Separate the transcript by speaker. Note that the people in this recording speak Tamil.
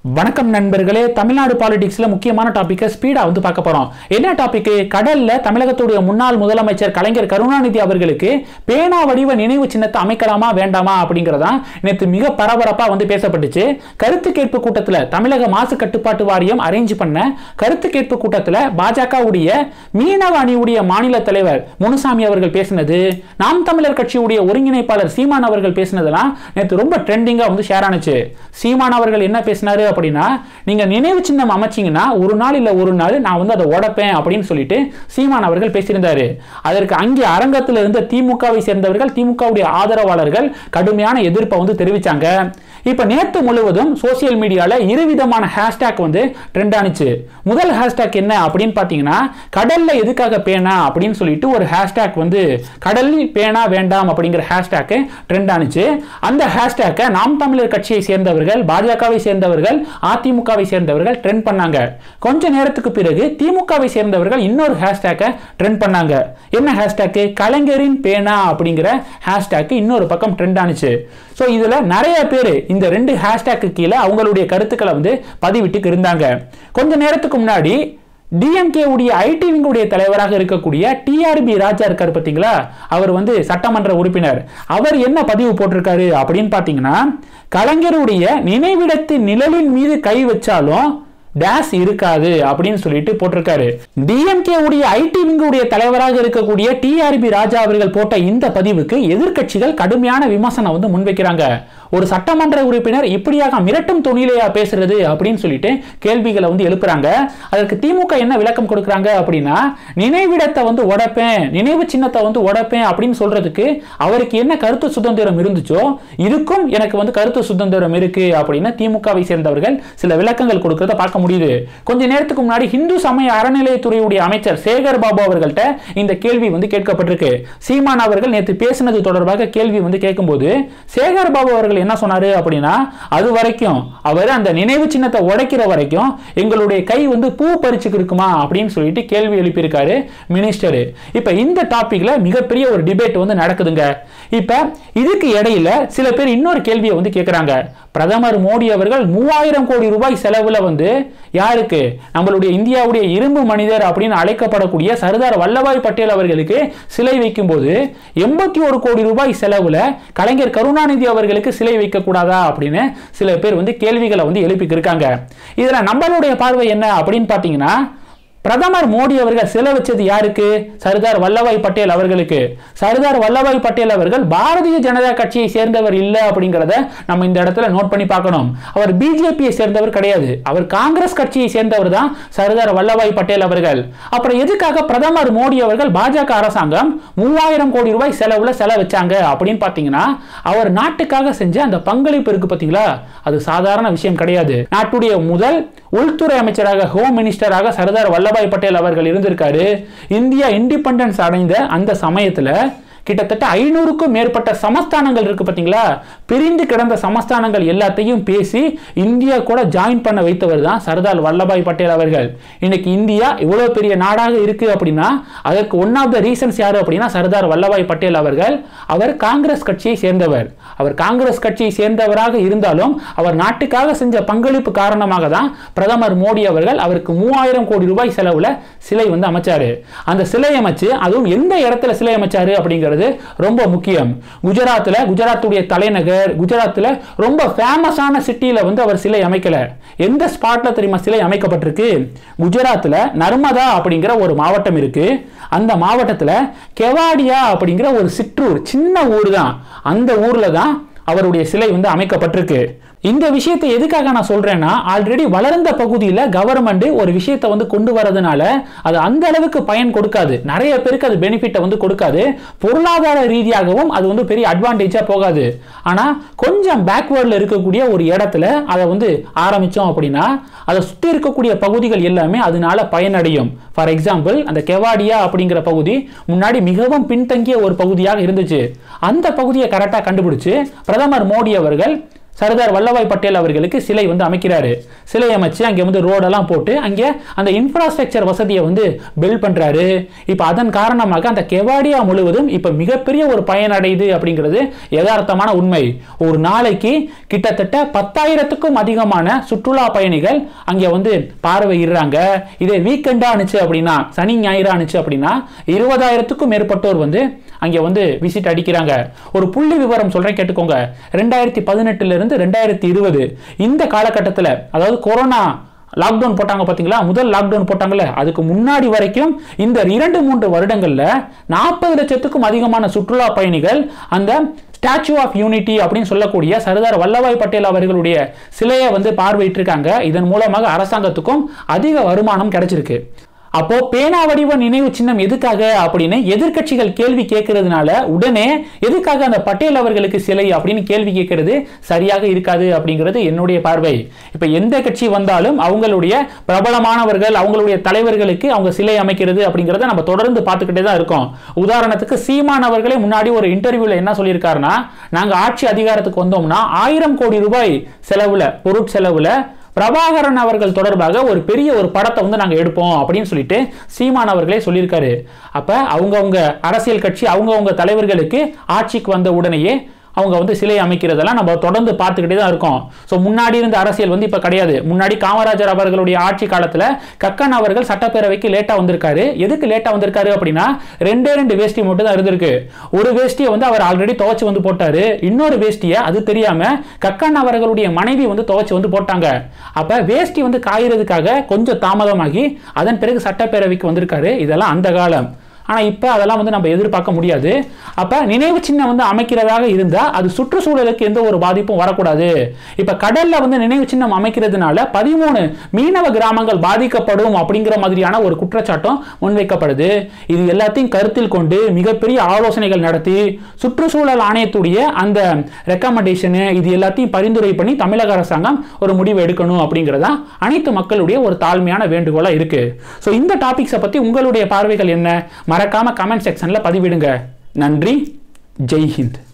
Speaker 1: வணக்கம் நண்பர்களே தமிழ்நாடு பாலிடிக்ஸ்ல முக்கியமான டாபிக்கை ஸ்பீடா வந்து பார்க்க போறோம் என்ன டாபிக் கடல்ல தமிழகத்துடைய முன்னாள் முதலமைச்சர் கலைஞர் கருணாநிதி அவர்களுக்கு பேனா வடிவ நினைவு சின்னத்தை அமைக்கலாமா வேண்டாமா அப்படிங்கறதான் நேற்று மிக பரபரப்பா வந்து பேசப்பட்டுச்சு கருத்து கேட்பு கூட்டத்துல தமிழக மாசு கட்டுப்பாட்டு வாரியம் அரேஞ்ச் பண்ண கருத்து கேட்பு கூட்டத்துல பாஜகவுடைய மீனவ அணியுடைய மாநில தலைவர் முனுசாமி அவர்கள் பேசினது நாம் தமிழர் கட்சியுடைய ஒருங்கிணைப்பாளர் சீமான் அவர்கள் பேசினதெல்லாம் நேற்று ரொம்ப ட்ரெண்டிங்கா வந்து ஷேர் ஆனுச்சு சீமான் அவர்கள் என்ன பேசினாரு அப்படின்னா நீங்க நினைவு சின்னம் அமைச்சீங்கன்னா ஒரு நாள் இல்ல ஒரு நாள் நான் வந்து அதை உடைப்பேன் அப்படின்னு சொல்லிட்டு சீமான் அவர்கள் பேசியிருந்தாரு அதற்கு அங்கே அரங்கத்தில் இருந்த திமுகவை சேர்ந்தவர்கள் திமுகவுடைய ஆதரவாளர்கள் கடுமையான எதிர்ப்பை வந்து தெரிவிச்சாங்க இப்ப நேற்று முழுவதும் சோசியல் மீடியால இருவிதமான ஹேஷ்டேக் வந்து ட்ரெண்ட் ஆனிச்சு முதல் ஹேஷ்டேக் என்ன அப்படின்னு பாத்தீங்கன்னா கடல்ல எதுக்காக பேனா அப்படின்னு சொல்லிட்டு ஒரு ஹேஷ்டேக் வந்து கடலில் பேனா வேண்டாம் அப்படிங்கிற ஹேஷ்டேக் ட்ரெண்ட் ஆனிச்சு அந்த ஹேஷ்டேக்கை நாம் தமிழர் கட்சியை சேர்ந்தவர்கள் பாஜகவை சேர்ந்தவர்கள் அதிமுகவை சேர்ந்தவர்கள் ட்ரெண்ட் பண்ணாங்க கொஞ்ச நேரத்துக்கு பிறகு திமுகவை சேர்ந்தவர்கள் இன்னொரு ஹேஷ்டேக்கை ட்ரெண்ட் பண்ணாங்க என்ன ஹேஷ்டேக் கலைஞரின் பேனா அப்படிங்கிற ஹேஷ்டேக் இன்னொரு பக்கம் ட்ரெண்ட் ஆனிச்சு ஸோ இதுல நிறைய பேர் இந்த ரெண்டு ஹேஷ்டேக்கு கீழே அவங்களுடைய கருத்துக்களை வந்து பதிவிட்டு இருந்தாங்க கொஞ்ச நேரத்துக்கு முன்னாடி டிஎம்கே உடைய ஐடி விங்குடைய தலைவராக இருக்கக்கூடிய டிஆர்பி ராஜா இருக்காரு பார்த்தீங்களா அவர் வந்து சட்டமன்ற உறுப்பினர் அவர் என்ன பதிவு போட்டிருக்காரு அப்படின்னு பார்த்தீங்கன்னா கலைஞருடைய நினைவிடத்தின் நிழலின் மீது கை வச்சாலும் டேஸ் இருக்காது அப்படின்னு சொல்லிட்டு போட்டிருக்காரு டிஎம்கே உடைய ஐடி விங்குடைய தலைவராக இருக்கக்கூடிய டிஆர்பி ராஜா அவர்கள் போட்ட இந்த பதிவுக்கு எதிர்க்கட்சிகள் கடுமையான விமர்சனம் வந்து முன்வைக்கிறாங்க ஒரு சட்டமன்ற உறுப்பினர் இப்படியாக மிரட்டும் துணிலையா பேசுறது அப்படின்னு சொல்லிட்டு கேள்விகளை வந்து எழுப்புறாங்க அதற்கு திமுக என்ன விளக்கம் கொடுக்குறாங்க அப்படின்னா நினைவிடத்தை வந்து உடைப்பேன் நினைவு சின்னத்தை வந்து உடைப்பேன் அப்படின்னு சொல்றதுக்கு அவருக்கு என்ன கருத்து சுதந்திரம் இருந்துச்சோ இதுக்கும் எனக்கு வந்து கருத்து சுதந்திரம் இருக்கு அப்படின்னு திமுகவை சேர்ந்தவர்கள் சில விளக்கங்கள் கொடுக்கறத பார்க்க முடியுது கொஞ்ச நேரத்துக்கு முன்னாடி இந்து சமய அறநிலையத்துறையுடைய அமைச்சர் சேகர் பாபு அவர்கள்ட்ட இந்த கேள்வி வந்து கேட்கப்பட்டிருக்கு சீமான் அவர்கள் நேற்று பேசினது தொடர்பாக கேள்வி வந்து கேட்கும்போது சேகர் பாபு அவர்கள் என்ன சொன்னாரு அப்படின்னா அது வரைக்கும் அவர் அந்த நினைவு சின்னத்தை உடைக்கிற வரைக்கும் எங்களுடைய கை வந்து பூ பறிச்சுக்கு இருக்குமா அப்படின்னு சொல்லிட்டு கேள்வி எழுப்பியிருக்காரு மினிஸ்டர் இப்ப இந்த டாபிக்ல மிகப்பெரிய ஒரு டிபேட் வந்து நடக்குதுங்க இப்ப இதுக்கு இடையில சில பேர் இன்னொரு கேள்வியை வந்து கேட்கிறாங்க பிரதமர் மோடி அவர்கள் மூவாயிரம் கோடி ரூபாய் செலவுல வந்து யாருக்கு நம்மளுடைய இந்தியாவுடைய இரும்பு மனிதர் அப்படின்னு அழைக்கப்படக்கூடிய சர்தார் வல்லபாய் பட்டேல் அவர்களுக்கு சிலை வைக்கும் போது எண்பத்தி ஒரு கோடி ரூபாய் செலவுல கலைஞர் கருணாநிதி அவர்களுக்கு சிலை வைக்க கூடாதா அப்படின்னு சில பேர் வந்து கேள்விகளை வந்து எழுப்பி இருக்காங்க இதுல நம்மளுடைய பார்வை என்ன அப்படின்னு பாத்தீங்கன்னா பிரதமர் மோடி அவர்கள் சிலை வச்சது யாருக்கு சர்தார் வல்லபாய் பட்டேல் அவர்களுக்கு சர்தார் வல்லபாய் பட்டேல் அவர்கள் பாரதிய ஜனதா கட்சியை சேர்ந்தவர் இல்லை அப்படிங்கிறத நம்ம இந்த இடத்துல நோட் பண்ணி பார்க்கணும் அவர் பிஜேபியை சேர்ந்தவர் கிடையாது அவர் காங்கிரஸ் கட்சியை சேர்ந்தவர் தான் சர்தார் வல்லபாய் பட்டேல் அவர்கள் அப்புறம் எதுக்காக பிரதமர் மோடி அவர்கள் பாஜக அரசாங்கம் மூவாயிரம் கோடி ரூபாய் செலவுல செலவு வச்சாங்க அப்படின்னு பார்த்தீங்கன்னா அவர் நாட்டுக்காக செஞ்ச அந்த பங்களிப்பு இருக்கு பார்த்தீங்களா அது சாதாரண விஷயம் கிடையாது நாட்டுடைய முதல் உள்துறை அமைச்சராக ஹோம் மினிஸ்டராக சர்தார் வல்லபாய் பட்டேல் அவர்கள் இருந்திருக்காரு இந்தியா இண்டிபெண்டன்ஸ் அடைந்த அந்த சமயத்துல கிட்டத்தட்ட ஐநூறுக்கும் மேற்பட்ட சமஸ்தானங்கள் இருக்கு பார்த்தீங்களா பிரிந்து கிடந்த சமஸ்தானங்கள் எல்லாத்தையும் பேசி இந்தியா கூட ஜாயின் பண்ண வைத்தவர் தான் சர்தார் வல்லபாய் பட்டேல் அவர்கள் இன்னைக்கு இந்தியா இவ்வளவு பெரிய நாடாக இருக்கு அப்படின்னா அதற்கு ஒன் ஆஃப் த ரீசன்ஸ் யாரு அப்படின்னா சர்தார் வல்லபாய் பட்டேல் அவர்கள் அவர் காங்கிரஸ் கட்சியை சேர்ந்தவர் அவர் காங்கிரஸ் கட்சியை சேர்ந்தவராக இருந்தாலும் அவர் நாட்டுக்காக செஞ்ச பங்களிப்பு காரணமாக தான் பிரதமர் மோடி அவர்கள் அவருக்கு மூவாயிரம் கோடி ரூபாய் செலவுல சிலை வந்து அமைச்சாரு அந்த சிலை அமைச்சு அதுவும் எந்த இடத்துல சிலை அமைச்சாரு அப்படிங்கிறது ரொம்ப முக்கியம் குஜராத்தில் குஜராத்துடைய தலைநகர் குஜராத்தில் ரொம்ப ஃபேமஸான சிட்டியில் வந்து அவர் சிலை அமைக்கல எந்த ஸ்பாட்ல தெரியுமா சிலை அமைக்கப்பட்டிருக்கு குஜராத்தில் நர்மதா அப்படிங்கிற ஒரு மாவட்டம் இருக்கு அந்த மாவட்டத்தில் கெவாடியா அப்படிங்கிற ஒரு சிற்றூர் சின்ன ஊர் தான் அந்த ஊர்ல தான் அவருடைய சிலை வந்து அமைக்கப்பட்டிருக்கு இந்த விஷயத்தை எதுக்காக நான் சொல்றேன்னா ஆல்ரெடி வளர்ந்த பகுதியில் கவர்மெண்ட் ஒரு விஷயத்தை வந்து கொண்டு வரதுனால அது அந்த அளவுக்கு பயன் கொடுக்காது நிறைய பேருக்கு அது பெனிஃபிட்டை வந்து கொடுக்காது பொருளாதார ரீதியாகவும் அது வந்து பெரிய அட்வான்டேஜாக போகாது ஆனால் கொஞ்சம் பேக்வேர்டில் இருக்கக்கூடிய ஒரு இடத்துல அதை வந்து ஆரம்பித்தோம் அப்படின்னா அதை சுற்றி இருக்கக்கூடிய பகுதிகள் எல்லாமே அதனால பயனடையும் ஃபார் எக்ஸாம்பிள் அந்த கெவாடியா அப்படிங்கிற பகுதி முன்னாடி மிகவும் பின்தங்கிய ஒரு பகுதியாக இருந்துச்சு அந்த பகுதியை கரெக்டாக கண்டுபிடிச்சு பிரதமர் மோடி அவர்கள் சர்தார் வல்லபாய் பட்டேல் அவர்களுக்கு சிலை வந்து அமைக்கிறாரு சிலை அமைச்சு அங்கே வந்து ரோடெல்லாம் போட்டு அங்கே அந்த இன்ஃப்ராஸ்ட்ரக்சர் வசதியை வந்து பில்ட் பண்ணுறாரு இப்போ அதன் காரணமாக அந்த கெவாடியா முழுவதும் இப்போ மிகப்பெரிய ஒரு பயனடையுது அப்படிங்கிறது யதார்த்தமான உண்மை ஒரு நாளைக்கு கிட்டத்தட்ட பத்தாயிரத்துக்கும் அதிகமான சுற்றுலா பயணிகள் அங்கே வந்து பார்வையிடுறாங்க இதே வீக்கெண்டா அனுச்சு அப்படின்னா சனி ஞாயிறு அனுச்சு அப்படின்னா இருபதாயிரத்துக்கும் மேற்பட்டோர் வந்து அங்கே வந்து விசிட் அடிக்கிறாங்க ஒரு புள்ளி விவரம் சொல்றேன் கேட்டுக்கோங்க ரெண்டாயிரத்தி பதினெட்டுல இருந்து ரெண்டாயிரத்தி இருபது இந்த காலகட்டத்தில் அதாவது கொரோனா லாக்டவுன் போட்டாங்க பார்த்தீங்களா முதல் லாக்டவுன் போட்டாங்கல்ல அதுக்கு முன்னாடி வரைக்கும் இந்த இரண்டு மூன்று வருடங்கள்ல நாற்பது லட்சத்துக்கும் அதிகமான சுற்றுலா பயணிகள் அந்த ஸ்டாச்சு ஆஃப் யூனிட்டி அப்படின்னு சொல்லக்கூடிய சர்தார் வல்லபாய் பட்டேல் அவர்களுடைய சிலையை வந்து பார்வையிட்டிருக்காங்க இதன் மூலமாக அரசாங்கத்துக்கும் அதிக வருமானம் கிடைச்சிருக்கு அப்போ பேனா வடிவ நினைவு சின்னம் எதுக்காக அப்படின்னு எதிர்க்கட்சிகள் கேள்வி கேட்கறதுனால உடனே எதுக்காக அந்த பட்டேல் அவர்களுக்கு சிலை அப்படின்னு கேள்வி கேட்கறது சரியாக இருக்காது அப்படிங்கிறது என்னுடைய பார்வை இப்ப எந்த கட்சி வந்தாலும் அவங்களுடைய பிரபலமானவர்கள் அவங்களுடைய தலைவர்களுக்கு அவங்க சிலை அமைக்கிறது அப்படிங்கிறத நம்ம தொடர்ந்து பார்த்துக்கிட்டே தான் இருக்கோம் உதாரணத்துக்கு சீமான் அவர்களே முன்னாடி ஒரு இன்டர்வியூல என்ன சொல்லியிருக்காருன்னா நாங்க ஆட்சி அதிகாரத்துக்கு வந்தோம்னா ஆயிரம் கோடி ரூபாய் செலவுல பொருட்செலவுல பிரபாகரன் அவர்கள் தொடர்பாக ஒரு பெரிய ஒரு படத்தை வந்து நாங்கள் எடுப்போம் அப்படின்னு சொல்லிட்டு சீமான் அவர்களே சொல்லியிருக்காரு அப்போ அவங்கவுங்க அரசியல் கட்சி அவங்கவுங்க தலைவர்களுக்கு ஆட்சிக்கு வந்த உடனேயே அவங்க வந்து சிலை அமைக்கிறதெல்லாம் நம்ம தொடர்ந்து பார்த்துக்கிட்டே தான் இருக்கோம் ஸோ முன்னாடி இருந்த அரசியல் வந்து இப்போ கிடையாது முன்னாடி காமராஜர் அவர்களுடைய ஆட்சி காலத்தில் கக்கன் அவர்கள் சட்டப்பேரவைக்கு லேட்டாக வந்திருக்காரு எதுக்கு லேட்டாக வந்திருக்காரு அப்படின்னா ரெண்டே ரெண்டு வேஷ்டி மட்டும் தான் இருந்திருக்கு ஒரு வேஷ்டியை வந்து அவர் ஆல்ரெடி துவைச்சு வந்து போட்டாரு இன்னொரு வேஷ்டியை அது தெரியாம கக்கன் அவர்களுடைய மனைவி வந்து துவைச்சு வந்து போட்டாங்க அப்ப வேஷ்டி வந்து காயறதுக்காக கொஞ்சம் தாமதமாகி அதன் பிறகு சட்டப்பேரவைக்கு வந்திருக்காரு இதெல்லாம் அந்த காலம் ஆனால் இப்போ அதெல்லாம் வந்து நம்ம எதிர்பார்க்க முடியாது அப்போ நினைவு சின்னம் வந்து அமைக்கிறதாக இருந்தால் அது சுற்றுச்சூழலுக்கு எந்த ஒரு பாதிப்பும் வரக்கூடாது இப்போ கடலில் வந்து நினைவு சின்னம் அமைக்கிறதுனால பதிமூணு மீனவ கிராமங்கள் பாதிக்கப்படும் அப்படிங்கிற மாதிரியான ஒரு குற்றச்சாட்டும் முன்வைக்கப்படுது இது எல்லாத்தையும் கருத்தில் கொண்டு மிகப்பெரிய ஆலோசனைகள் நடத்தி சுற்றுச்சூழல் ஆணையத்துடைய அந்த ரெக்கமெண்டேஷனு இது எல்லாத்தையும் பரிந்துரை பண்ணி தமிழக அரசாங்கம் ஒரு முடிவு எடுக்கணும் அப்படிங்கிறதா அனைத்து மக்களுடைய ஒரு தாழ்மையான வேண்டுகோளாக இருக்கு ஸோ இந்த டாபிக்ஸை பற்றி உங்களுடைய பார்வைகள் என்ன மறக்காம கமெண்ட் செக்ஷன்ல பதிவிடுங்க நன்றி ஜெய் ஹிந்த்